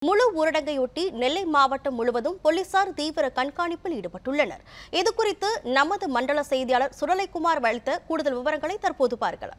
முழு ஊரடங்கையொட்டி நெல்லை மாவட்டம் முழுவதும் போலீசார் தீவிர கண்காணிப்பில் ஈடுபட்டுள்ளனர் இதுகுறித்து நமது மண்டல செய்தியாளர் சுடலைக்குமார் அளித்த கூடுதல் விவரங்களை தற்போது பார்க்கலாம்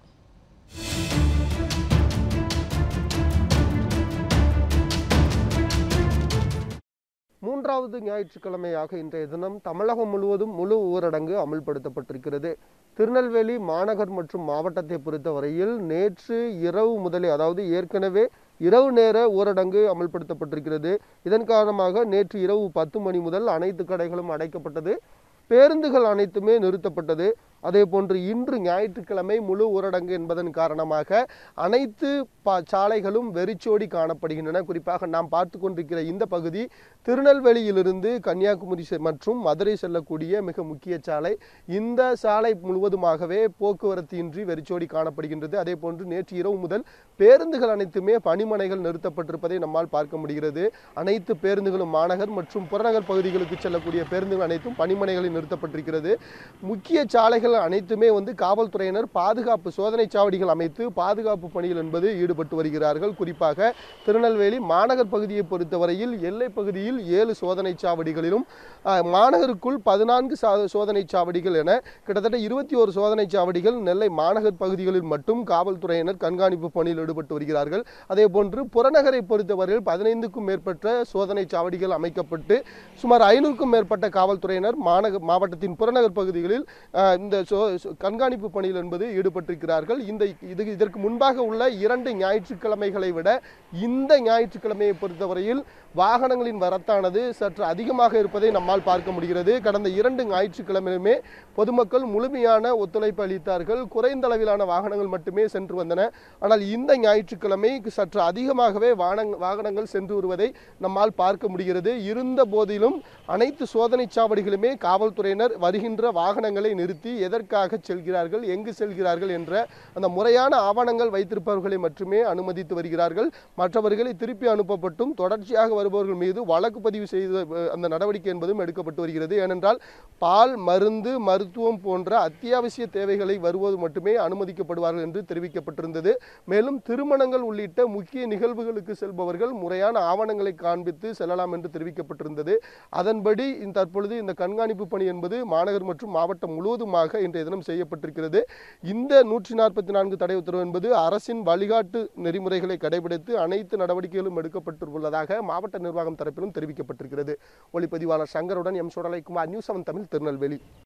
மூன்றாவது ஞாயிற்றுக்கிழமையாக இன்றைய தினம் தமிழகம் முழுவதும் முழு ஊரடங்கு அமல்படுத்தப்பட்டிருக்கிறது திருநெல்வேலி மாநகர் மற்றும் மாவட்டத்தை பொறுத்தவரையில் நேற்று இரவு முதலே அதாவது ஏற்கனவே இரவு நேர ஊரடங்கு அமல்படுத்தப்பட்டிருக்கிறது இதன் காரணமாக நேற்று இரவு பத்து மணி முதல் அனைத்து கடைகளும் அடைக்கப்பட்டது பேருந்துகள் அனைத்துமே நிறுத்தப்பட்டது அதே போன்று இன்று ஞாயிற்றுக்கிழமை முழு ஊரடங்கு என்பதன் காரணமாக அனைத்து ப சாலைகளும் வெறிச்சோடி காணப்படுகின்றன குறிப்பாக நாம் பார்த்து கொண்டிருக்கிற இந்த பகுதி திருநெல்வேலியிலிருந்து கன்னியாகுமரி செ- மற்றும் மதுரை செல்லக்கூடிய மிக முக்கிய சாலை இந்த சாலை முழுவதுமாகவே போக்குவரத்து இன்றி வெறிச்சோடி காணப்படுகின்றது அதே போன்று நேற்று இரவு முதல் பேருந்துகள் அனைத்துமே பணிமனைகள் நிறுத்தப்பட்டிருப்பதை நம்மால் பார்க்க முடிகிறது அனைத்து பேருந்துகளும் மாநகர் மற்றும் புறநகர் பகுதிகளுக்கு செல்லக்கூடிய பேருந்துகள் அனைத்தும் பணிமனைகளில் நிறுத்தப்பட்டிருக்கிறது முக்கிய சாலைகள் அனைத்துமே வந்து காவல்துறையினர் பாதுகாப்பு சோதனை சாவடிகள் அமைத்து பாதுகாப்பு பணிகள் என்பது ஈடுபட்டு வருகிறார்கள் குறிப்பாக திருநெல்வேலி மாநகர் பகுதியை பொறுத்தவரையில் எல்லை பகுதியில் ஏழு சோதனை சாவடிகளிலும் அஹ், மாநகருக்குள் பதினான்கு சா- சோதனை சாவடிகள் என கிட்டத்தட்ட இருபத்தி ஒரு சோதனை சாவடிகள் நெல்லை மாநகர் பகுதிகளில் மட்டும் காவல்துறையினர் கண்காணிப்பு பணியில் ஈடுபட்டு வருகிறார்கள் அதே போன்று புறநகரை பொறுத்தவரையில் பதினைந்துக்கும் மேற்பட்ட சோதனை சாவடிகள் அமைக்கப்பட்டு சுமார் ஐநூறுக்கும் மேற்பட்ட காவல்துறையினர் மாநகர் மாவட்டத்தின் புறநகர் பகுதிகளில் அஹ், இந்த சோ- சோ- கண்காணிப்பு பணியில் என்பது ஈடுபட்டிருக்கிறார்கள் இந்த இது இதற்கு முன்பாக உள்ள இரண்டு ஞாயிற்றுக்கிழமைகளை விட இந்த ஞாயிற்றுக்கிழமையை பொறுத்தவரையில் வாகனங்களின் வரத்தானது சற்று அதிகமாக இருப்பதை நம்மால் பார்க்க முடிகிறது கடந்த இரண்டு ஞாயிற்றுக்கிழமையுமே பொதுமக்கள் முழுமையான ஒத்துழைப்பு அளித்தார்கள் குறைந்த அளவிலான வாகனங்கள் மட்டுமே சென்று வந்தன ஆனால் இந்த ஞாயிற்றுக்கிழமை சற்று அதிகமாகவே வாகனங்- வாகனங்கள் சென்று வருவதை நம்மால் பார்க்க முடிகிறது இருந்த போதிலும் அனைத்து சோதனை சாவடிகளுமே காவல்துறையினர் வருகின்ற வாகனங்களை நிறுத்தி எதற்காக செல்கிறார்கள் எங்கு செல்கிறார்கள் என்ற அந்த முறையான ஆவணங்கள் வைத்திருப்பவர்களை மட்டுமே அனுமதித்து வருகிறார்கள் மற்றவர்களை திருப்பி அனுப்பப்பட்டும் தொடர்ச்சியாக வருபவர்கள் மீது வழக்கு பதிவு செய்த அஹ், அந்த நடவடிக்கை என்பதும் எடுக்கப்பட்டு வருகிறது ஏனென்றால் பால் மருந்து மருத்துவம் போன்ற அத்தியாவசிய தேவைகளை வருவது மட்டுமே அனுமதிக்கப்படுவார்கள் என்று தெரிவிக்கப்பட்டிருந்தது மேலும் திருமணங்கள் உள்ளிட்ட முக்கிய நிகழ்வுகளுக்கு செல்பவர்கள் முறையான ஆவணங்களை காண்பித்து செல்லலாம் என்று தெரிவிக்கப்பட்டிருந்தது அதன்படி இந்த தற்பொழுது இந்த கண்காணிப்பு பணி என்பது மாநகர் மற்றும் மாவட்டம் முழுவதுமாக இன்றைய தினம் செய்யப்பட்டிருக்கிறது இந்த நூற்றி நாற்பத்தி நான்கு தடை உத்தரவு என்பது அரசின் வழிகாட்டு நெறிமுறைகளை கடைபிடித்து அனைத்து நடவடிக்கைகளும் எடுக்கப்பட்டுள்ளதாக மாவட்ட நிர்வாகம் தரப்பிலும் தெரிவிக்கப்பட்டிருக்கிறது ஒளிப்பதிவாளர் சங்கருடன் M Sudalaikumar News Seven Tamil Tirunelveli